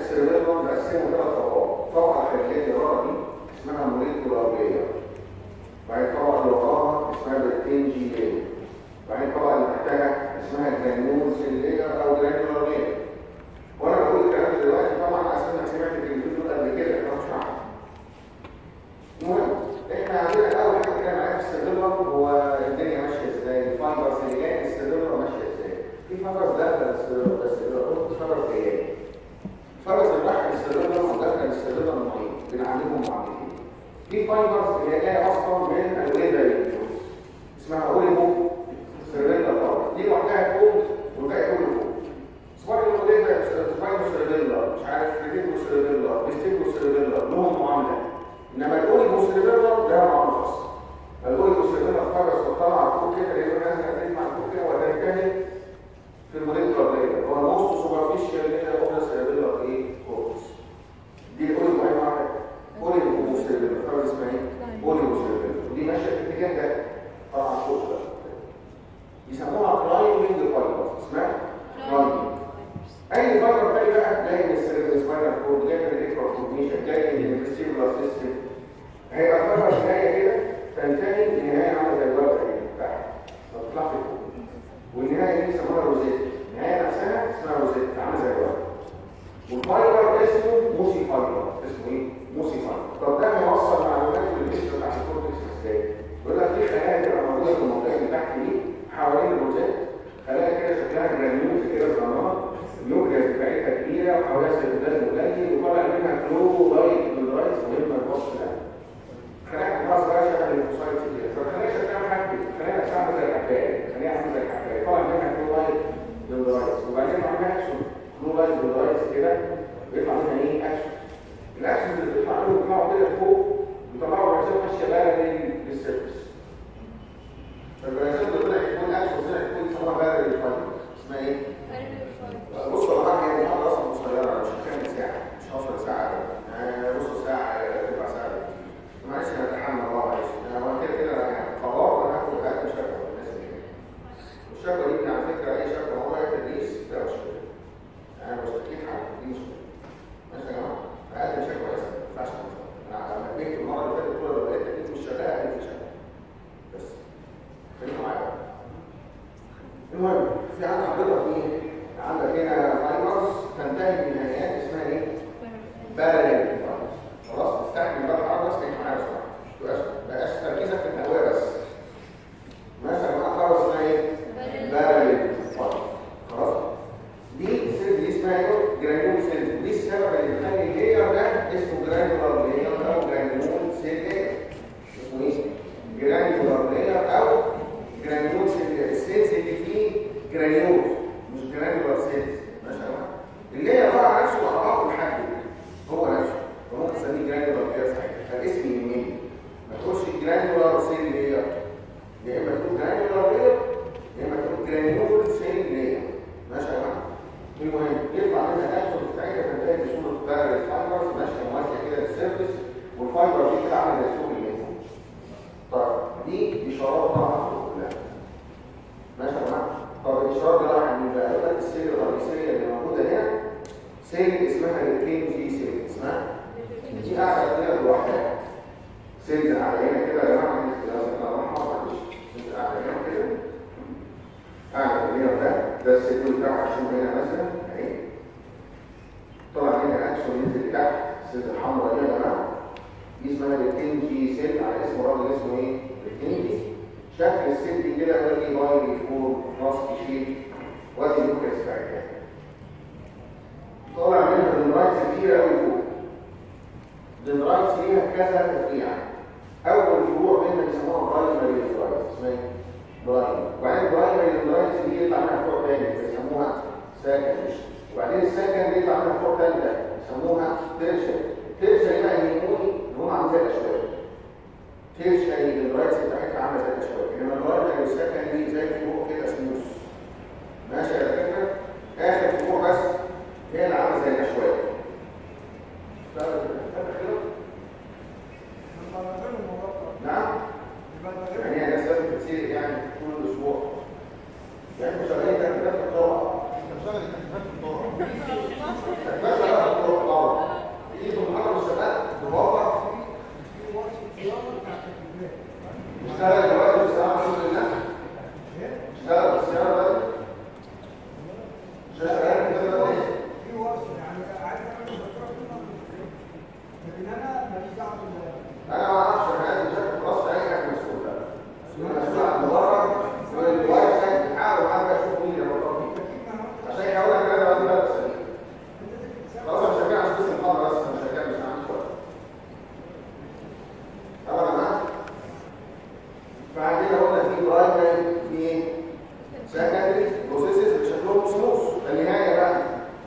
السيرفيلر مقسمه ثلاث طبقات طبقه خارجيه اللي ورا دي اسمها موليكولار بعدين طبقه اللي وراها اسمها بالتنجي لاير بعدين الطبقه اللي تحتها اسمها جرانيولز لاير او جرانيولار لاير وانا بقول الكلام ده دلوقتي طبعا عشان انا سمعت الكلمتين دول قبل كده انا مش عارف المهم احنا عندنا اول حاجه كده معايا في السيرفيلر هو الدنيا ماشيه ازاي الفايبرز اللي جايه من السيرفيلر ماشيه ازاي في فايبرز داخله السيرفيلر بس في فايبرز جايه الفايبرز اللي رايحه للسيرفيلر وداخله للسيرفيلر معين بنعلمهم معاملتين في فايبرز اللي هي جايه اصلا من الويدا اسمها اوليفو سيرفيلر فايبر دي لوحدها فوق والباقي كله فوق سباينو ليفا سباينو سيرفيلر مش عارف ريديكو سيرفيلر بيستيكو سيرفيلر لهم معامله انما الاوليفو سيرفيلر لها معامله خاصه الاوليفو سيرفيلر فايبرز بتطلع فوق كده اللي هي نازله مع فوق كده وتنتهي في الموليكولار لاير هو الموست سوبرفيشال لاير اوف ذا سيرفيلر ايه كورتكس دي الاوليفو اي واحده اوليفو سيرفيلر فايبرز اسمها ايه اوليفو سيرفيلر ودي ماشيه في الاتجاه ده طبعا فوق ده يسموها كلايمنج فايبرز اسمها كلايمنج اي فايبر تاني بقى جاي من السيرفيس سباينال كورد جاي من الريكتور فورميشن جاي من الفيستيبولار سيستم هيبقى فايبر نهايه كده تنتهي لنهايه عامله زي الورقه كده تحت ما تطلعش فوق والنهايه دي يسموها روزيت النهايه نفسها اسمها روزيت عامله زي الورقه والفايبر اسمه موسي فايبر اسمه ايه؟ موسي فايبر طب ده هيوصل معلومات للجسم بتاعت الكورتكس ازاي؟ يقول لك في خلايا كده موجوده في المنطقه اللي تحت دي حوالين الروزيت خلايا كده شكلها جرانيوز كده صغيره النوكليس بتاعتها كبيره وحواليها سيتوبلازم قليل وطالع منها كلورايد كلورايد مهم البص ده خلايا خلاص بقى شبه الليمفوسايتس كده فالخلايا شكلها محدد خلايا نفسها زي الحبايه خلايا عامله زي الحبايه طالع منها كلورايد كلورايد وبعدين عندها اكشن كلورايد كلورايد كده بيطلع منها ايه اكشن الاكشن اللي بيطلع منه بيطلعوا كده فوق بيطلعوا رسائل ماشيه بقى للسيرفس فالرسائل اللي طلع يكون اكشن طلع يكون اسمها بقى للفايبر اسمها ايه؟ بص والله هي المحاضرة أصلا قصيرة مش هتكمل ساعة مش هوصل ساعة آه، نص ساعة ربع ساعة معلش أنا أتحمل الله معلش هو كده كده يعني قرار وأنا هاخد أقل شكوى الناس دي والشكوى دي على فكرة أي شكوى هو تدريس ده مشكلة أنا بشتكيك حاجة دي مشكلة ماشي يا جماعة أقل شكوى بس ما ينفعش أنا لما جيت المرة اللي فاتت قلت له لو لقيت تدريس مش شغال أقل شكوى بس خلينا معايا المهم في عندنا حضرتك ايه؟ عندك هنا فايبرز تنتهي بنهايات اسمها ايه؟ باراليل فايبرز خلاص استحمل بقى الحركه بس كانت معايا بسرعه مش بقاش تركيزك في الهواء بس مثلا معاك فايبرز اسمها ايه؟ باراليل فايبرز خلاص دي السيلز دي اسمها ايه؟ جرانيول سيلز دي السبب اللي بيخلي اللاير ده اسمه جرانيولار لاير او جرانيول سيل لاير اسمه ايه؟ جرانيولار لاير او جرانيول سيل السيلز اللي فيه جرانيول مش جرانيولار سيلز ماشي يا جماعه اللي هي بقى على نفسه اعضاء محدد هو نفسه فممكن تسميه جرانيولار لاير ساعتها فالاسم يهمني ما تقولش جرانيولار سيل لاير يا اما تقول جرانيولار لاير يا اما تقول جرانيول سيل لاير ماشي يا جماعه المهم يطلع منها نفسه بتاعتها تنتهي بصوره بارل فايبرز ماشيه موازيه كده للسيرفس والفايبر دي كده عامله زي سوق الليمفو طيب دي اشارات طبعا كلها ماشي يا جماعه طب الاشارات دي رايحه من بقى يقول لك السيل الرئيسيه اللي موجوده هنا سيل اسمها الكين جي سيل اسمها دي قاعده كده لوحدها سيل قاعده هنا كده يا جماعه لازم نروح معلش سيل قاعده هنا كده قاعده هنا ده ده السيل بتاعه عشان هنا مثلا اهي طلع هنا اكشن ينزل تحت السيل الحمراء دي يا جماعه دي اسمها الكين جي سيل على اسم راجل اسمه ايه؟ الكين جي شكل السيل دي كده يقول لي بايري فور ماسك شيب وادي النوكليس بتاعتها طالع منها دندرايتس كتير قوي فوق دندرايتس ليها كذا تفريع اول فروع منها بيسموها برايمري دندرايتس اسمها ايه؟ برايمري وبعدين برايمري دندرايتس دي يطلع منها فروع تاني بيسموها سكندري وبعدين السكندري يطلع منها فروع تالتة بيسموها تيرشري تيرشري بقى يهموني ان هم عاملين زي الاشواك تيرشري الدندرايتس بتاعتها عامله زي الاشواك انما البرايمري والسكندري زي الفروع كده سموث ماشي يا فكره اخر فروع بس هي اللي عامله زي الاشواك نعم يعني هي الناس لازم تسير يعني كل اسبوع يعني مش شغالين تكليفات في الطرق تكليفات في الطرق قلنا في برايمري في سكندري بروسيسز بشكلهم سموث النهايه بقى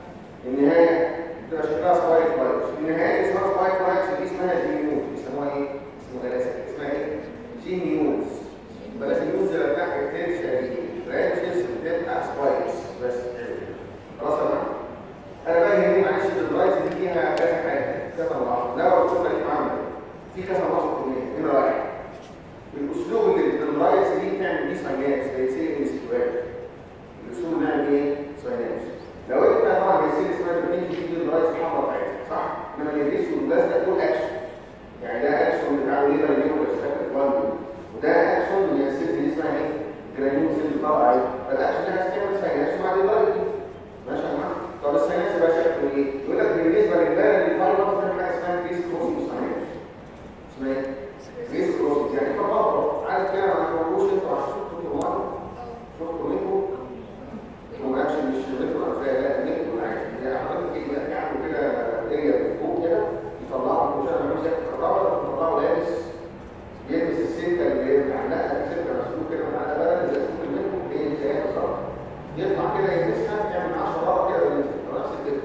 النهايه بتبقى شكلها سبايك لايتس النهايه اسمها سبايك لايتس دي اسمها جينيوز بيسموها ايه؟ اسمها غلاسه اسمها ايه؟ جينيوز بلاش النيوز اللي بتاع كتير شديد برانشز بتبقى سبايكس بس خلاص يا جماعه انا بقى يهمني معلش الدرايت دي فيها كذا حاجه كذا ملاحظه لا لو كنت ليك معاهم في كذا ملاحظه كمان نمره واحد الاسلوب اللي الدرايت دي بتعمل بيه ساينابس زي سيل انستوات الاسلوب اللي نعمل ايه؟ ساينابس لو انت طبعا السيل اسمها بتنجي في الدرايت الحمراء بتاعتها صح؟ انما الجريس واللازقه دول اكشن يعني ده اكشن بتاع ليبر نيوكليس فاكر وده اكشن من السيل دي اسمها ايه؟ جرانيول سيل طبعا فالاكشن ده هتعمل ساينابس وبعد الدرايت ماشي يا جماعه؟ طب الساينس بقى شكله ايه؟ يقول لك بالنسبه للبلد الفايبر في حاجه اسمها كريس كروسنج ساينس اسمها ايه؟ كريس كروسنج يعني تطابق عارف كده ما تقولوش انتوا عشان شفتوا مره شفتوا منكم هو ما مش منكم عارفاه لا منكم عادي يعني حضرتك كده يعملوا كده اريا فوق كده يطلعوا مش انا مش هتطلعوا يطلعوا لابس يلبس السكه اللي هي معلقه السكه مسلوك كده معلقه بلد زي سوق منكم هي زيها بالظبط يطلع كده يلبسها يعمل 10 مرات كده نفس الفكره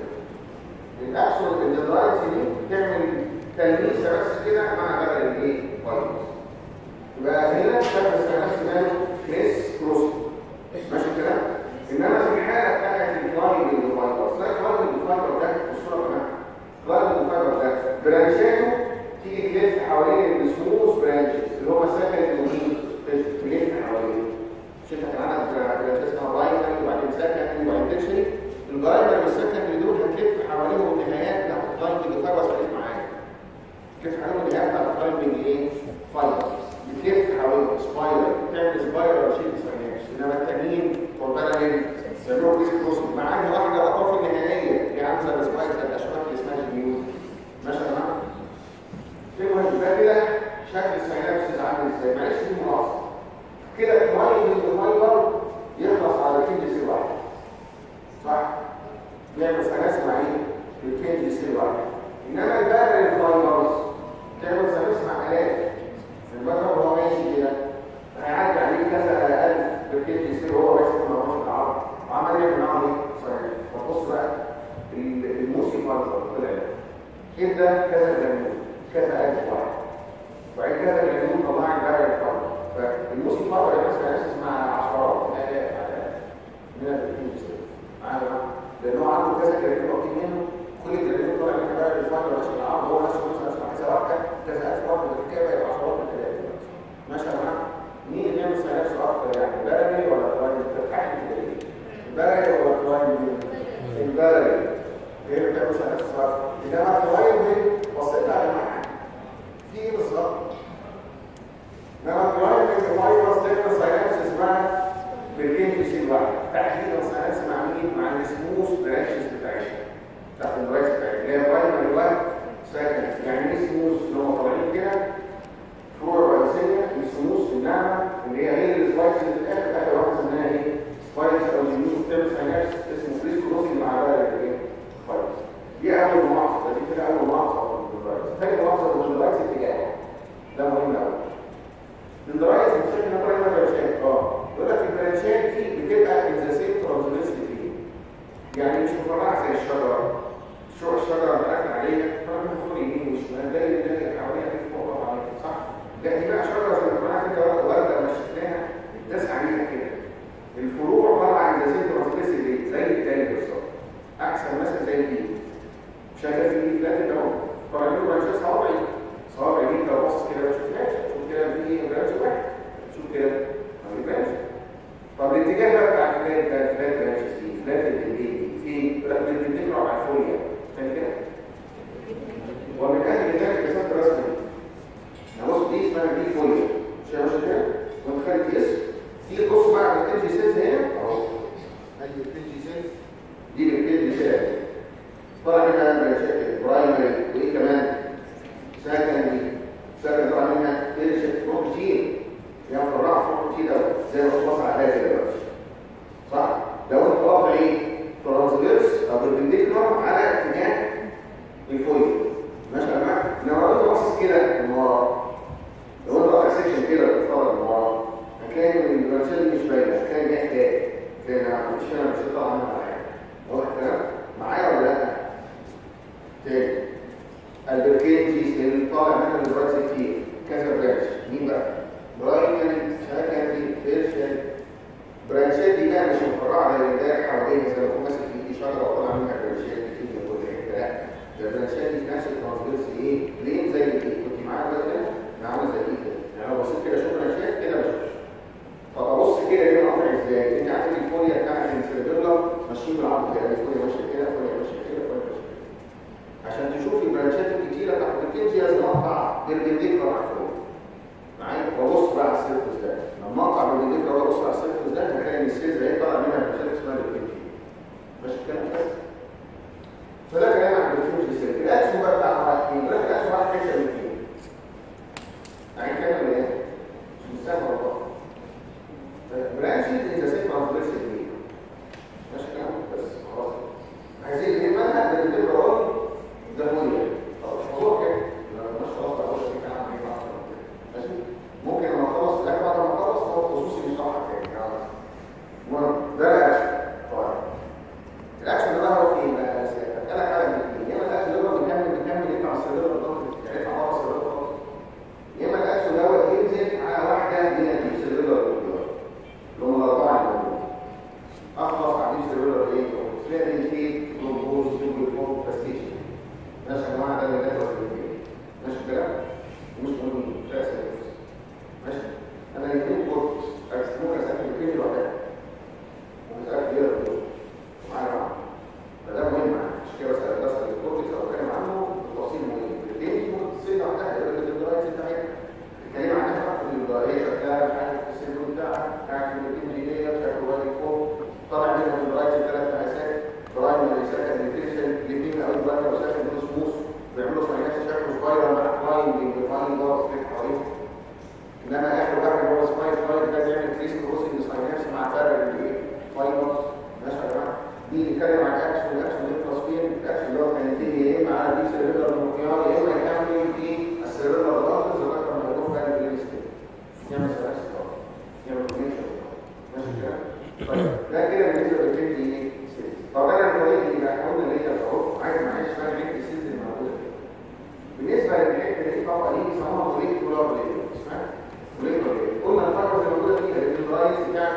الاكسون ان الرايت دي تعمل تلميسه بس كده مع بدل الايه فايروس يبقى هنا شاف السنس ماله كريس كروس ماشي الكلام انما في الحاله بتاعت الفلاينج فايروس لا الفلاينج فايروس ده الصوره كمان الفلاينج فايروس ده برانشاته تيجي تلف حوالين السموث برانشز اللي هم سكن المين تلف حوالين شفت كان عندك اسمها برايمري وبعدين سكندري وبعدين تكشري البرايمري والسكندري دول هتلف حواليهم النهايات بتاعت الكلايمبنج فايروس خليك معايا تلف حواليهم النهايات بتاعت الكلايمبنج ايه؟ فايروس بتلف حواليهم سبايرال بتعمل سبايرال شيء ساينابس انما التانيين فورمالين يعملوا ديسك كروس معاها واحده الاطراف النهائيه اللي عامله السبايرال الاشواك اللي اسمها جنيون ماشي يا جماعه؟ المهم ده كده شكل الساينابس عامل ازاي؟ معلش دي ملاحظه كده الكلاين الفايبر يخلص على كينج سي واحد صح يعمل سناس مع ايه الكينج سي واحد انما البقر الفايبرز تعمل سناس مع الاف البقر وهو ماشي كده هيعدي عليه كذا الف بالكينج سي وهو ماشي في مرمى العرض وعمل يعمل معاهم ايه صحيح فبص بقى الموسي فايبر طلع كده كذا جنون كذا الف واحد وبعد كده الجنون طلع البقر الفايبر فالموسم فرق مثلا اساس مع عشرات الاف الاف من الفلوس معانا لان هو عنده كذا كريم واخد منه كل كريم طالع من كبار الفرق ماشي العرض هو نفسه مثلا اسمع كذا واحده كذا الف واحده بالحكايه بقى عشرات الالاف ماشي يا جماعه مين اللي يعمل نفسه اكتر يعني بلدي ولا كلاين بتتحكم في ايه البلدي ولا كلاين البلدي هي اللي بتعمل نفسه اكتر انما كلاين دي بسيطه يا جماعه في ايه بالظبط انما الكلايمنج فايروس تعمل ساينابس اسمها بالكينج سي واحد تحديدا ساينابس مع مين؟ مع السموث برانشز بتاعتها بتاعت الرايس بتاعتها اللي هي برايمري واحد ساكن يعني ايه سموث اللي هم طالعين كده فروع رئيسيه السموث الناعمه اللي هي غير السبايس اللي في الاخر اخر واحده اسمها ايه؟ سبايس او اليمين بتعمل ساينابس اسمه فريس كروسنج مع بقى الايه؟ فايروس دي اول ملاحظه دي كده اول ملاحظه في الرايس ثاني ملاحظه في الرايس اتجاه ده مهم قوي الدرايز بتشكل نظريه برانشات اه يقول لك البرانشات دي بتبقى ان ذا سيم ترانزفيرسلي يعني مش مفرعه زي الشجره شو الشجره بتاكل عليها طبعا المفروض يمين وشمال ده اللي اللي حواليها في فوق عليها صح لا دي بقى شجره زي ما انت ورده ما شفناها الداس عليها كده الفروع طالعه عن ذا سيم ترانزفيرسلي زي التاني بالظبط احسن مثلا زي دي شايف في فلات اهو طبعا له برانشات صوابعي صوابعي دي انت باصص كده ما شفتهاش كده في برانش واحد شوف كده ما بيبانش طب الاتجاه بقى بتاع الفلات ده الفلات برانش دي فلات البيت في رقم بتقرا على الفوليا فاهم كده ومن اجل ذلك رسمت رسمي نبص دي اسمها دي فوليا شايف كده وانت خارج اسم في بص بقى على الكنجي سيلز هنا اهو ادي الكنجي سيلز دي الكنجي سيلز طبعا هنا برانشات برايمري وايه كمان سكندري سكن طبعا منها تنشف فوق كتير يعني فرع فوق كتير قوي زي ما خلاص على هذا دلوقتي صح لو انت واقع ايه ترانسفيرس او بالبنديكولار على اتجاه الفويل ماشي يا جماعه لو انت باصص كده من ورا لو انت واقع سيكشن كده بتتفرج من ورا كان البرانشات دي مش باينه كان جاي تاني كان ما كنتش انا مش هطلع عنها معايا واضح الكلام معايا ولا لا تاني البركين دي اللي طالع منها دلوقتي كتير كذا برانش مين بقى برايمري سكندري تيرشري برانشات دي بقى مش مفرعه زي امبارح حواليها زي ما اكون ماسك في ايدي شجره وطالع منها برانشات كتير من كل حته لا ده البرانشات دي في نفس الترانسفيرس ايه لين زي ايه كنت معايا بقى كده انا عامل زي ايه كده يعني لو بصيت كده اشوف برانشات كده بشوف طب ابص كده هنا قطع ازاي انت عارف الفوليا بتاعت السيربيلا ماشيين بالعرض كده الفوليا ماشيه كده الفوليا ماشيه كده الفوليا ماشيه كده عشان تشوف البرانشات الكتيره بتاعت الكنجي لازم اقطع بالبنديكرا على فوق معايا وابص بقى على السيرفس ده لما اقطع بالبنديكرا وابص على السيرفس ده هلاقي ان السيرفس ده طالع منها برانشات اسمها الكنجي ماشي الكلام بس فده كلام عن الكنجي سيرفس الاكسون بقى بتاع واحد الاكسون واحد حته من اثنين يعني كلام ايه؟ مش مستاهل والله برانشز انت سيف ترانسفيرس كبير ماشي كلام بس خلاص عايزين نجيبها بالبنديكرا ده مهم طب الموضوع كده مش خلاص بقى وش كده عم يبقى ماشي ممكن لما اخلص الاكل بعد ما اخلص هو خصوصي مش صح تاني يعني المهم ده الاكشن طيب الاكشن ده بقى هو فين بقى انا حاجه من الاثنين يا اما الاكشن ده بنكمل بنكمل يطلع السيرفر الضغط يعني يطلع بره السيرفر الضغط يا اما الاكشن دوت ينزل على واحده من الديب سيرفر اللي هم الاربعه اللي موجودين اخلص على الديب سيرفر ايه فلان كيك جلوكوز سوبر فور باستيشن ماشي يا جماعه ده اللي ده ماشي الكلام مش مهم فاس ماشي انا الاثنين كنت ممكن اسافر بكلمه لوحدها ممكن اسافر كبيره بدول معايا فده مهم عشان كده بسال بسال الكورتكس او اتكلم عنه بتفاصيل مهمه الاثنين ممكن تصير لوحدها يقول لك الدرايت بتاعتها الكلمه عنها بقى هي شكلها مش عارف السيلون بتاعها قاعد في الانجينير شكله واقف فوق طالع منها الدرايت ثلاث مقاسات برايمري سكندري تيرشري الاثنين اول برايمري وسكندري سموث بيعملوا ساينس شكله صغير مع فلاينج فلاينج دورس كده حواليه انما اخر واحد هو سبايك فلاينج ده بيعمل كريس كروسنج ساينس مع فرق الايه فايبرز ماشي يا جماعه دي نتكلم عن اكشن الاكشن يخلص فين الاكشن اللي هو كان ينتهي يا اما على دي سيرفر المقيار يا اما يكمل في السيرفر الضغط زي ما كنا بنقول في الريل ستيت يعمل سلاش يعمل كونكشن ماشي كده طيب ده كده بالنسبه للبنت ايه طب انا الطريق اللي بقى قلنا اللي هي اهو عايز معلش بقى البنت السيلز اللي موجوده فيها بالنسبه للحته دي طبعا دي بيسموها موليكولار ليفل اسمها موليكولار ليفل قلنا الفايبرز اللي موجوده فيها الرايز بتاعت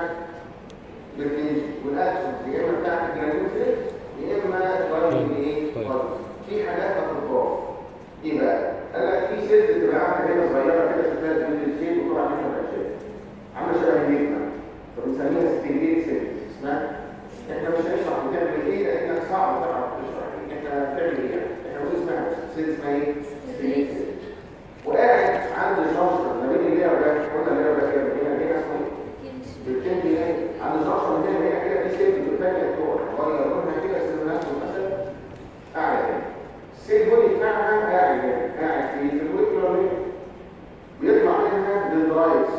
بالكنج والاكسون يا اما بتاعت الجرانيول سيلز يا اما فايبرز ايه في حاجات هتتضاف ايه بقى؟ قال لك في سيلز بتبقى عامله هنا صغيره كده شكلها زي الشيء وطبعا منها الاشياء عامله شبه النجمه فبنسميها ستينديت سيلز اسمها احنا مش هنشرح بتعمل ايه لانك صعب تعرف تشرح ايه احنا بتعمل ايه احنا بنقول اسمها سيلز اسمها ايه ستينديت سيلز وقاعد عند الجنشر ما بين اللي هي قلنا اللي هي هنا هنا اسمه بالكندي ايه عند الجنشر من هنا هنا كده في سيلز بتبقى بتوع غير لونها كده سيلز مثلا قاعد هنا السيل بودي بتاعها قاعد هنا قاعد في في الويكولار بيطلع منها دندرايتس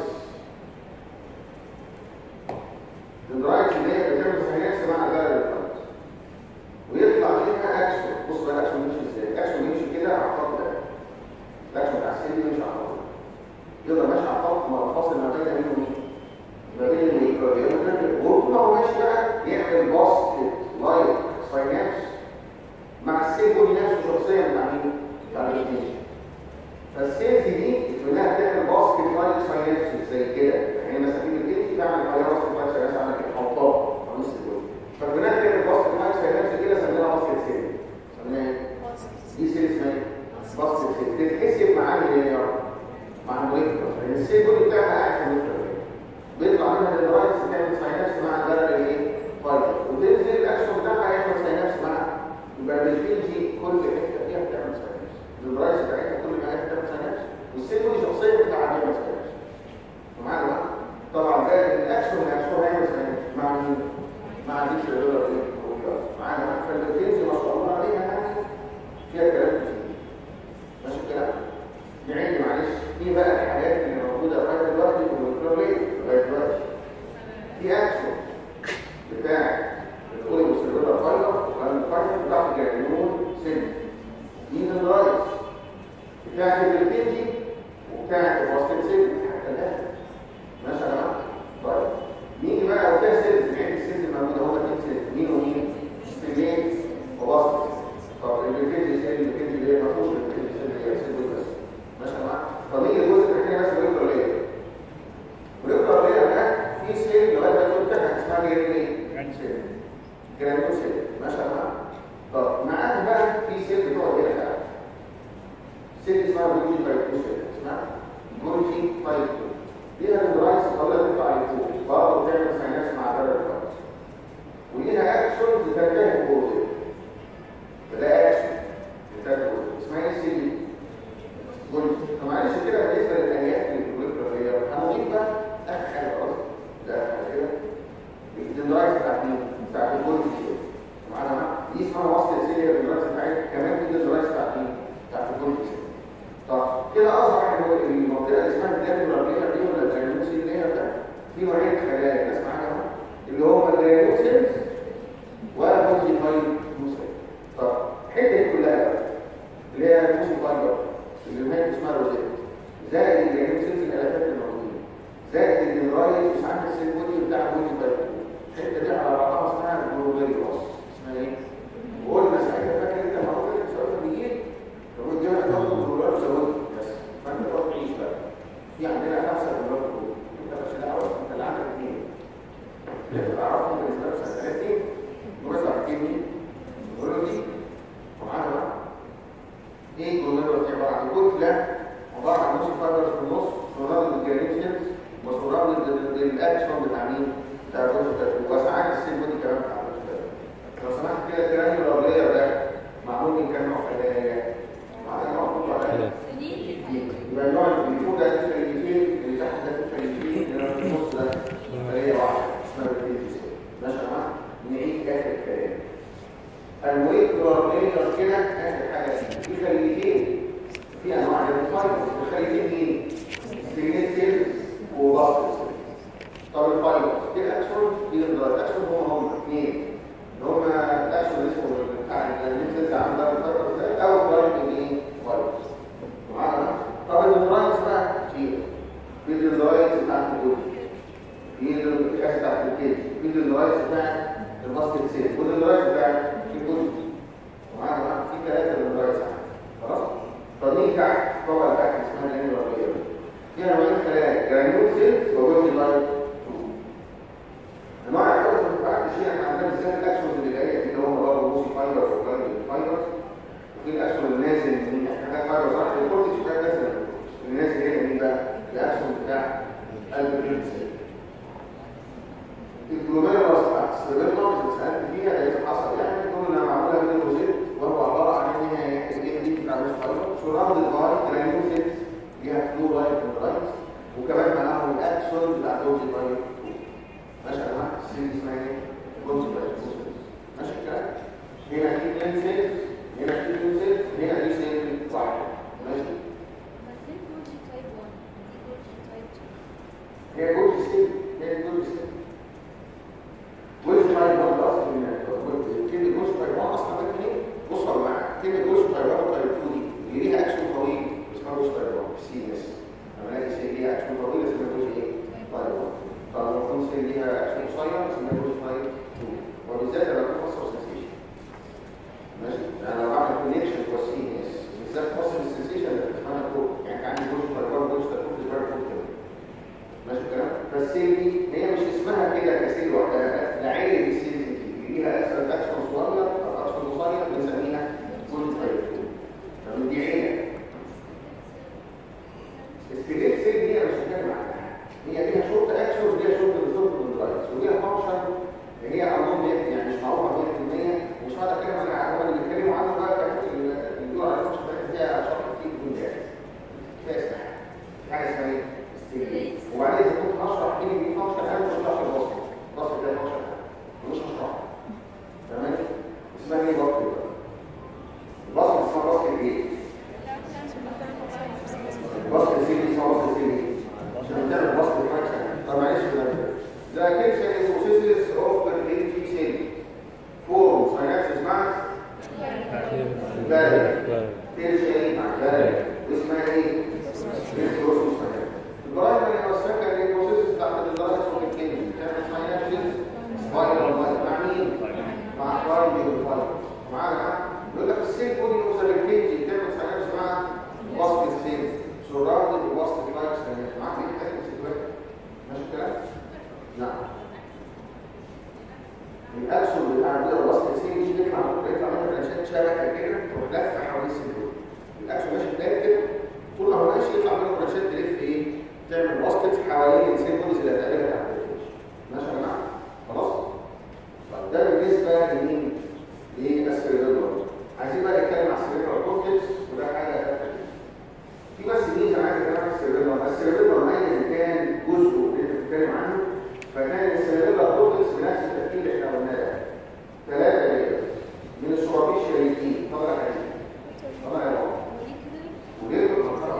دندرايتس اللي هي بتعمل سيناس مع دايره الفرد ويطلع منها اكسون بص بقى الاكسون بيمشي ازاي الاكسون بيمشي كده على الخط ده الاكسون بتاع السيل بيمشي على الخط يقدر ماشي على الخط مع الفاصل ما بين مين ومين ما بين الويكولار وطول ما هو ماشي بقى يعمل باسكت لايك سايناس مع السيل بودي نفسه شخصيا مع مين؟ مع الاثنين فالسيلز دي منها بتعمل باسكت لايك ساينس زي كده يعني مثلا في الجلد بعمل حياه باسكت لايك ساينس عامل كده حوطات في نص الجلد فبناء بتعمل باسكت لايك ساينس كده سميناها باسكت سيل سميناها دي سيل اسمها ايه؟ باسكت سيل تتحسب مع اللي هي مع الموليكولر لان السيل بودي بتاعها قاعد في الموليكولر بيطلع منها الرايتس تعمل ساينس مع الدرجه ايه؟ فايبر وتنزل الاكشن بتاعها يعمل ساينس مع يبقى بالفيلجي كل حته فيها بتعمل ساينس الرايتس بتاعتها كل ما هي بتعمل ساينس والسيل دي شخصيه بتاعها بيعمل ساينس معانا بقى طبعا زي الاكشن نفسه هيعمل ساينس مع مين؟ مع دي سيلولار ايه؟ معانا بقى فالفيلجي ما شاء الله عليها يعني فيها كلام كتير ماشي الكلام؟ نعيد معلش ايه بقى الحاجات اللي موجوده لغايه دلوقتي في الميكروبليت لغايه دلوقتي في اكشن بتاع بتقول السيلولار فايبر والفايبر بتاع الجرانيول سيل مين الرايس بتاعت البلتيجي وبتاعت الفاستيك سيل حتى الان ماشي يا جماعه جرانيول ايه؟ جرانيول سيل ماشي يا جماعه طب معاك بقى في سيل بتقعد هنا بقى سيل اسمها جولجي بايكو سيل اسمها جولجي بايكو ليها درايس طويله تطلع لفوق برضه بتعمل ساينس مع درجه الفرق وليها اكشنز تنتهي فوق فده اكشن بتاعت اسمها ايه سيل جولجي فمعلش كده بالنسبه للاليات اللي في الجولجي هنضيف بقى اخر حاجه خلاص ده اخر حاجه كده الدرايس بتاعت مين؟ بتاعت الجولجي سيل معانا دي اسمها وصل السيل الدرايس بتاعتها كمان في الدرايس بتاعت مين؟ بتاعت الجولجي سيل طب كده اصبح ان المنطقه اللي اسمها الجانبراليه دي ولا الجانوسي اللي هي في نوعين خلايا الناس معانا اللي هم الجانوسيلز والبوزي فايبروسيل طب حته كلها اللي هي البوزي فايبر اللي هي اسمها روزيت زائد الجانوسيلز الالافات الموجودين زائد الجنرايز مش عارف السيل بودي بتاع البوزي فايبر الحته دي على بعضها اسمها جلوبيروس اسمها ايه؟ وقلنا ساعتها فاكر انت ما قلت السؤال بيجي لو الجامعة تاخد دولار زود بس فانت تروح تعيش بقى في عندنا خمسة دولار دول انت مش الأول انت اللي عندك اثنين اللي تعرفهم بالنسبة لك سنة 30 دول ساعتين دي دول دي ومعانا بقى ايه الدولار دي عبارة عن كتلة عبارة عن نص فايبرز في النص صورات للجرانيشنز وصورات للاكشن بتاع مين؟ بتاع الجزء وساعات السيل بودي كمان بتاع الجزء لو سمحت كده الجرانيولار لاير ده معمول من كام نوع خلايا؟ يبقى النوع اللي فوق ده الفريقين اللي تحت ده الفريقين اللي في النص ده خليه واحده اسمها الفريقين ماشي يا جماعه نعيد اخر الكلام الموليكولار لاير كده اخر حاجه في خليتين في انواع من الفايبرز الخليتين مين؟ سيجنيت سيلز وباستر سيلز طب الفايبرز في الاكسون في الاكسون هم هم اثنين اللي هم الاكسون اللي اسمه بتاع النيوكليس عامل ده الفايبرز ده او الفايبرز ايه؟ فايبرز معانا طب الدرايز بقى كتير في الدرايز بتاعت الجلد في الكاس بتاعت الكيد في الدرايز بتاعت الباسكت سيل والدرايز بتاعت الجلد ومعانا بقى في ثلاثة درايز خلاص طب نيجي تحت طبعا تحت اسمها الانيولاريه فيها نوعين خلايا جرانيول سيلز وجولجي لايت انواع الفايبرز ما بتاعتش هي احنا عندنا بالذات الاكسونز اللي جايه دي اللي هم برضه موسي فايبرز وجرانيول فايبرز وفي الاكسون النازل من حاجات فايبرز راح الكورتكس بتاع النازل النازل هنا مين بقى؟ الاكسون بتاع قلب الجنس الجلوميرولاس بتاعت السيربيلم اللي سالت فيها ده ايه حصل يعني قلنا معموله من الروزيت وهو عباره عن ان هي الايه دي بتاع الفايبر سراند الباي جرانيوسيت ليها فلو لايت ورايت وكمان معاهم الاكسون بتاع دوز الباي ماشي يا جماعه السيل اسمها ايه؟ دوز الباي ماشي الكلام؟ هنا في بلين سيلز هنا في بلين سيلز هنا دي سيل واحده ماشي هي جزء سيل هي جزء سيل جزء تايوان ده اصلا من كلمه جزء تايوان اصلا ده ايه؟ بصوا يا جماعه كلمه جزء تايوان وتايب 2 دي اللي ليها اكشن طويل اسمها جزء تايوان سي اس لما الاقي سيل ليها اكشن طويل اسمها جزء ايه؟ تايوان طب لو يكون سيل ليها اكشن قصير اسمها جزء تايب 2 وبالذات لما يكون فصل سنسيشن ماشي يعني لو عمل كونكشن جوه السي اس بالذات فصل السنسيشن اللي اسمها كود يعني عندي جزء تايوان جزء تايوان في البار كود كده ماشي الكلام فالسيل دي هي مش اسمها كده كسيل لوحدها لا عيله السيل دي ليها اكثر اكشن صغير او اكشن قصير بنسميها جزء تايب فمن دي عيله السيليت سيل دي انا مش هتكلم عنها هي ليها شورت اكشن وليها شورت ريزورت درايفز وليها فانكشن اللي هي امون يعني مش معروفه 100% ومش هقدر اتكلم عنها هم اللي بيتكلموا عنها بقى كانت اللي بيقولوا على الفانكشن فيها شرح كتير بدون داعي فيها اسمها في حاجه اسمها ايه؟ السيليت وبعدين اذا كنت هشرح مين دي فانكشن انا مش هشرح الوصف الوصف ده فانكشن مش هشرحه تمام اسمها ايه بطل البصل اسمها بصل ايه؟ البصل السيلي اسمها بصل السيلي عشان تعمل بصل حاجه طب معلش كده The kitchen is processes of the energy cell. Form synapses مع البارد. ترجع مع البارد. واسمها ايه؟ البروسيس البرايم اللي مسكها اللي البروسيس بتاعت الدرجه اسمها الكيمياء. تعمل synapses سبايرال مع مين؟ مع كاربي والفايبر. معانا يقول لك السيل بودي اوف ذا ريكيجي تعمل synapses مع وسط السيل. سراوندد بوسط الفايبر معاك ايه حاجه ماشي الكلام؟ نعم موجوده الوسط السين دي بيطلع بيطلع منها برانشات شبكه كده تروح لفه حوالين السيلول الاكشن ماشي بلاد كده طول ما هو ماشي يطلع منه برانشات تلف ايه تعمل واسطه حوالين السيلولز اللي هتقابلها تحت الفيش ماشي يا جماعه خلاص طب ده بالنسبه لمين للسيريبرال عايزين بقى نتكلم على السيريبرال كورتكس وده حاجه ثالثه في بس ميزه انا عايز اتكلم عن السيريبرال السيريبرال ايا كان جزء اللي انت بتتكلم عنه فكان السيريبرال كورتكس بنفس الترتيب اللي احنا قلناه ثلاثه ليرز من السوبرفيش شريكين طبعا حديد طبعا يا بابا وليه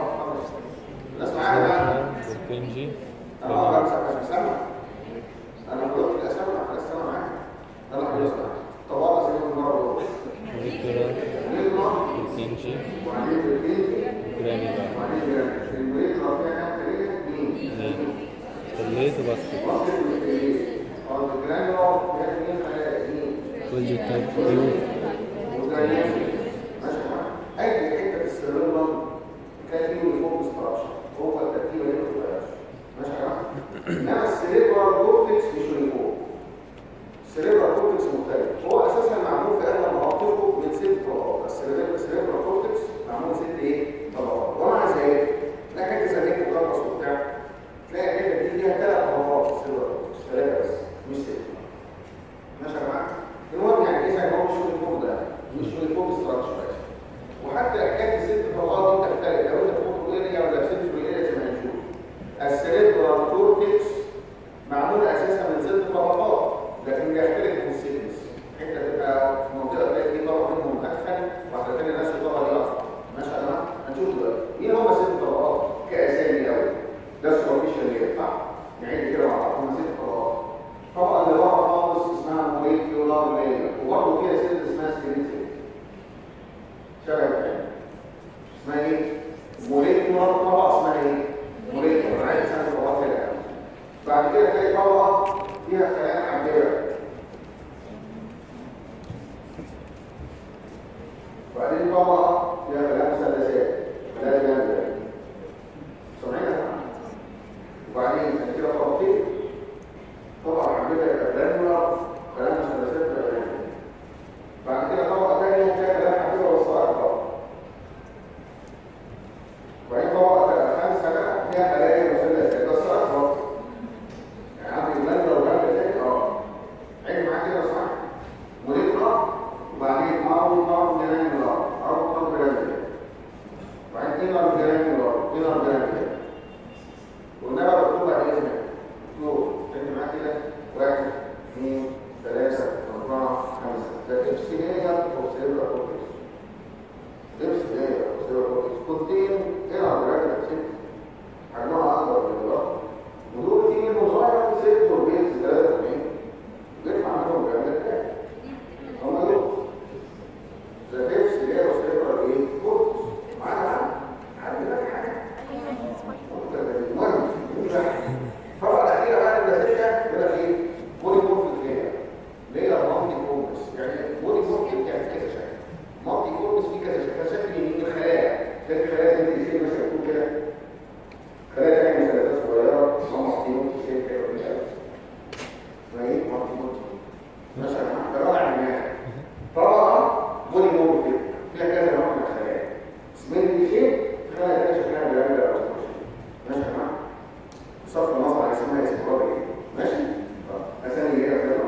الناس معايا بقى والبنجي اه بمسح عشان سامع انا قلت لي اسمع خلاص سامع معاك يلا حبيبي اسمع طبعا زي ما المره موليكولار الاولى والبنجي وبعدين البنجي جرانيولار وبعدين الجرانيولار المريض لو فيها كام خليه مين اثنين كليت وباسكت وصلت للخليه اه الجرانيولار فيها اثنين خلايا مين كل تايب كيو والجرانيولار ماشي معاك اي حته في السيرولر كان فيه يونيفورم ستراكشر هو الترتيب اللي ما بتتغيرش ماشي يا جماعه انما السيريبرال كورتكس مش يونيفورم السيريبرال كورتكس مختلف هو اساسا معمول في اغلب مواقفه من ست طبقات السيريبرال السيريبرال كورتكس معمول ست ايه طبقات ومع ذلك لا حته زي هيك مقرص وبتاع تلاقي الحته دي فيها ثلاث طبقات في السيريبرال كورتكس ثلاثه بس مش ست ماشي يا جماعه المهم يعني ايه زي ما هو مش يونيفورم ده مش يونيفورم ستراكشر وحتى حكايه الست طبقات دي تختلف لو انت في موتور اريا ولا في سنترال اريا زي ما هنشوف السيريبرال كورتكس معمول اساسا من ست طبقات لكن بيختلف في السيكنس حته تبقى في منطقه تلاقي في طبقه منهم ادخل واحده ثانيه نفس الطبقه دي اصلا ماشي يا جماعه هنشوف دلوقتي مين هم ست طبقات كاسامي الاول ده السوبرفيشال لير صح نعيد كده مع بعض هم ست طبقات الطبقه اللي ورا خالص اسمها موليكيولار لير وبرضه فيها ست اسمها سكريتيك شبه الثاني اسمها ايه؟ موليكيولار طبقه اسمها ايه؟ موليكيولار عايز اسمها طبقات كده بعد كده تلاقي طبقه فيها خلايا حمضيه وبعدين طبقه فيها خلايا مثلثات خلايا جامده سامعين يا جماعه؟ وبعدين بعد كده طبقتين طبقه حمضيه يبقى جرانولار خلايا مثلثات يبقى جرانولار بعد كده طبقه ثانيه فيها خلايا حمضيه وسطها طبقه وبعدين طبقه خامسه بقى فيها خلايا مثلثات ده الصراحه برضه يعني عندي جلاند لو جلاند تاني اه عيد معاك كده صح ونقرا وبعدين ارو ارو جلاندولار ارو ارو جلاندولار وبعدين انر جلاندولار انر جلاندولار والنبى مكتوب على ايه هنا؟ مكتوب عيد معاك كده واحد اثنين ثلاثة أربعة خمسة ده ابسيليا وسيرا كورتكس ابسيليا وسيرا كورتكس كونتين انر جلاندولار حجمها أكبر من الأرض ودول في منهم صغير ست وبيت 43 بيطلع منهم بيعمل تاني هم دول ده نفس اللي هي وصلت ايه؟ كورس معانا معانا حد لك حاجه المهم طبعا الاخيره بقى النتيجه يقول لك ايه؟ بودي مورفيك لير لير مالتي فورمس يعني بودي مورفيك يعني في كذا شكل مالتي فورمس في كذا شكل شكل يمين الخلايا تلاقي الخلايا دي زي مثلا تكون كده خلايا تانية مثلثات صغيرة هم محطينهم في شيء كده ولا اسمها ايه؟ محطينهم مثلا رائع الماء طبعا بولي مورفيك فيها كذا نوع من الخلايا اسمين دي شيء خلايا تانية شكلها بيراميد او ماشي يا جماعة صف النظر على اسمها اسمها ايه؟ ماشي؟ اه اسامي ايه كده؟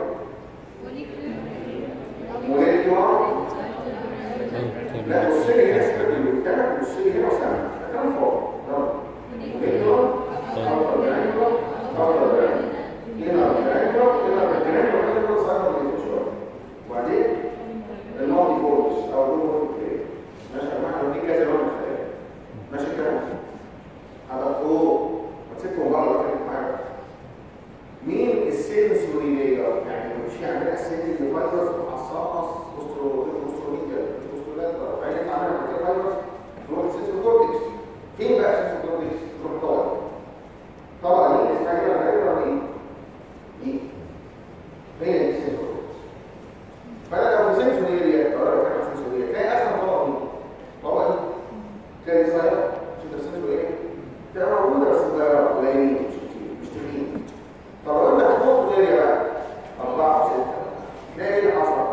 موليكيولار لا بص لي هنا سكرت اللي قدامك بص لي هنا وسامع كلام فوق يلا موليكيولار أوتر جرانيولار أوتر جرانيولار هنا جرانيولار هنا جرانيولار هنا صغير من شوية وبعدين المالتي فورس أو المالتي ماشي يا جماعة لو في كذا نوع من الخلايا ماشي الكلام على فوق ما تسيبهم بره كده معاك مين السنسوري لاير يعني مش في عندنا السنسوري فايروس حصاص بوستروميديا بوستولاتر بعدين عندنا كده فايروس تروح السنسوري كورتكس فين بقى السنسوري كورتكس تروح طبعا طبعا دي اسمها كده غير ولا ايه دي هي دي السنسوري كورتكس فانا لو في سنسوري اريا لو انا بتكلم عن سنسوري اريا تلاقي اصلا طبعا دي طبعا دي تلاقي صغيره شوف السنسوري اريا تبقى موجوده بس صغيره قليلين مش كتير مش كتير طب لو انت هتحط اريا بقى أربعة وستة تلاقي ايه اللي حصل؟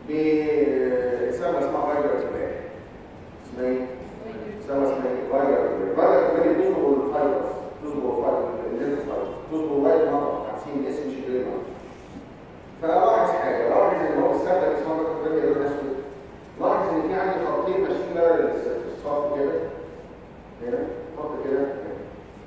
بسبب اسمها فايبر اسمها اسمها ايه؟ سبب اسمها ايه؟ فايبر فايبر اسمها تصبغ الفايبرز تصبغ الفايبر الجلد الفايبر تصبغ وايد مرة عارفين اسم مش جريمة فلاحظ حاجة لاحظ ان هو السبب اسمها فايبر لون اسود لاحظ ان في عندي خطين ماشيين بقى الصف كده هنا خط كده هنا.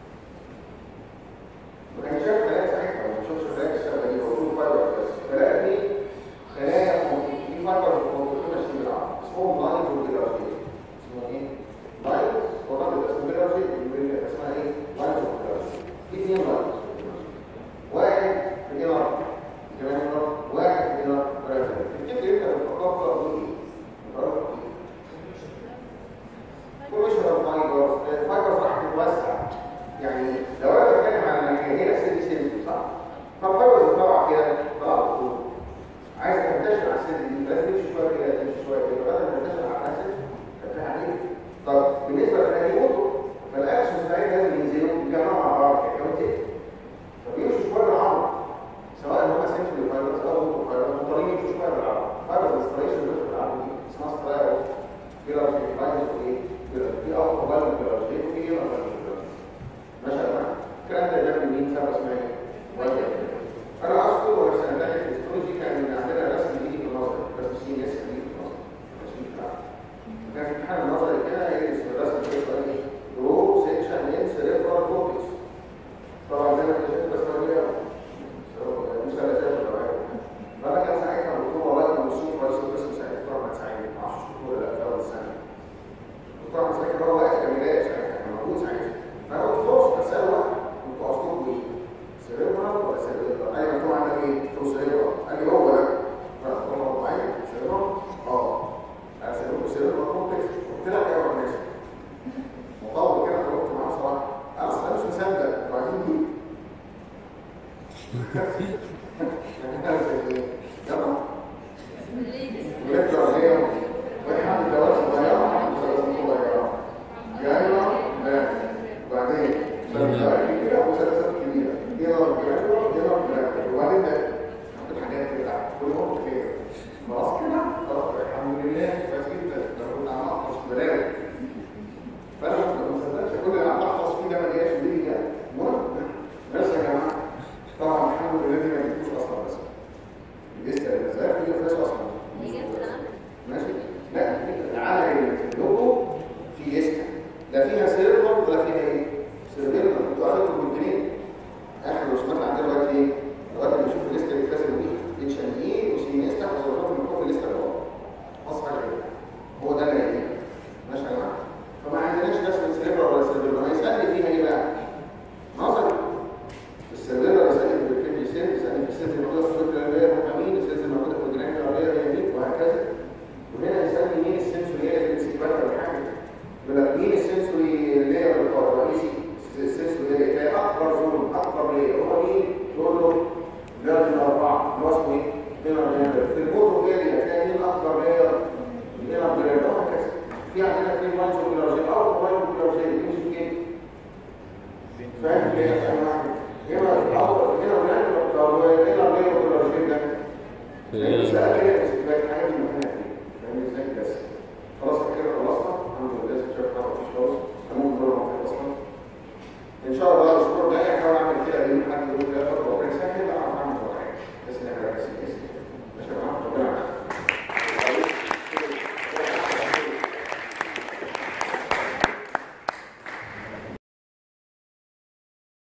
ما كانش شايف خلايا ساعتها ما شافش خلايا الشبكه دي هو طول فايبر بس خلايا دي خلايا ممكن- في فايبر منطقيه ماشيين بالعرض اسمهم لاينز وبيلارجي اسمه ايه؟ لاينز والراجل ده اسمه بيلارجي اسمها ايه؟ لاينز وبيلارجي في اثنين لاينز واحد في دينار كمان دينار واحد في دينار ثلاثة تفتكر انت بالفقاقة دول ايه؟ متعرف ايه؟ كوميشنال فايبرز الفايبرز راح تتوسع يعني لو انا بتكلم عن هي اسيد سيلز صح فالفايبرز طبعا كده طلعت طول عايز تنتشر على السيلز دي لازم تمشي شويه كده تمشي شويه كده بدل ما تنتشر على الاسيد فتح عليه طب بالنسبه للهيموتو فالاكشن بتاعي لازم ينزلوا يتجمعوا مع بعض كده كده فبيمشوا شويه بالعرض سواء هم سنترال فايبرز او موتو فايبرز مضطرين يمشوا شويه بالعرض فايبرز انستريشن بيمشوا بالعرض دي اسمها سترايل كده في فايبرز ايه كده في اول موبايل كده في ايه ماشي يا جماعه الكلام ده جاب مين سبب اسمها ايه واجب انا اذكر وانا سنه ثانيه في الاستولوجي كان عندنا رسم جديد في النظر رسم سي اس جديد في النظر ماشي كان في امتحان النظري كده ايه الرسم كده ايه رو سيكشن ان سيريبرال كورتكس طبعا زي ما انت شايف بس انا كده مثلثات ولا فانا كان ساعتها الدكتور والله كان مبسوط رئيس القسم ساعتها الدكتور احمد سعيد ما اعرفش الدكتور ولا لا في اول السنه الدكتور احمد سعيد كان هو واقف كميلاد ساعتها كان موجود ساعتها فانا قلت خلاص اساله واحد انتوا قصدكم ايه؟ سيريبرال ولا سيريبرال؟ قال لي مكتوب عندك ايه؟ قلت له سيريبرال قال لي هو ده فقلت له معايا سيريبرال؟ اه قال سيريبرال سيريبرال كومبلكس قلت لك يا ابو الناس مطول كده انا قلت معاه بصراحه انا اصلا مش مصدق وبعدين دي يلا ولاد عليهم والحمد لله صغيرة الحمد لله صغيرة جاية لا وبعدين ثلاثات كبيرة وثلاثات كبيرة دينار جاية دينار جاية وبعدين ده حطيت حاجات كده كل وقت كده خلاص كده خلاص الحمد لله كويس جدا ده كنت عم احفظ بلاوي فانا ما مصدقش كل اللي عم احفظ فيه ده ما جاش ليه يعني المهم بس يا جماعه طبعا الحمد لله دي ما جبتوش اصلا بس لسه الازاي دي ما فيهاش اصلا ماشي لا العالم اللوجو في يسكا لا فيها سيرفر ولا فيها ايه سيرفر انتوا اخدتوا الاثنين اخر رسومات عندنا دلوقتي ايه دلوقتي بنشوف الليسته اللي بتفاصل دي اتش ان اي وسي ان اس تحت ظروفات من فوق الليسته اللي ورا خلاص حاجه كده هو ده اللي هيجي ماشي يا جماعه فما عندناش رسمه سيرفر ولا سيرفر هيسالني فيها ايه بقى نظري السيرفر يسالني في الكيمي سيل يسالني في السيلز الموجوده في الفكره اللي هي مين السيلز الموجوده في الجناح العلويه هي مين وهكذا وهنا يسالني مين السنسوري اللي بتسيبها ولا حاجه يقول لك مين السنسوري اللي هي الرئيسي السنسوري اللي هي اكبر زون اكبر ليه هو مين يقول له ده الاربعه اللي هو اسمه ايه؟ في البوتو اريا هتلاقي مين اكبر لاير هنا بلاير وهكذا في عندنا اثنين لاينز اوكيولوجي او لاين اوكيولوجي بيمشي فين؟ فاهم ليه يا جماعه؟ هنا في الاول هنا بلاير هنا بلاير اوكيولوجي ده في بس لا كده استفاده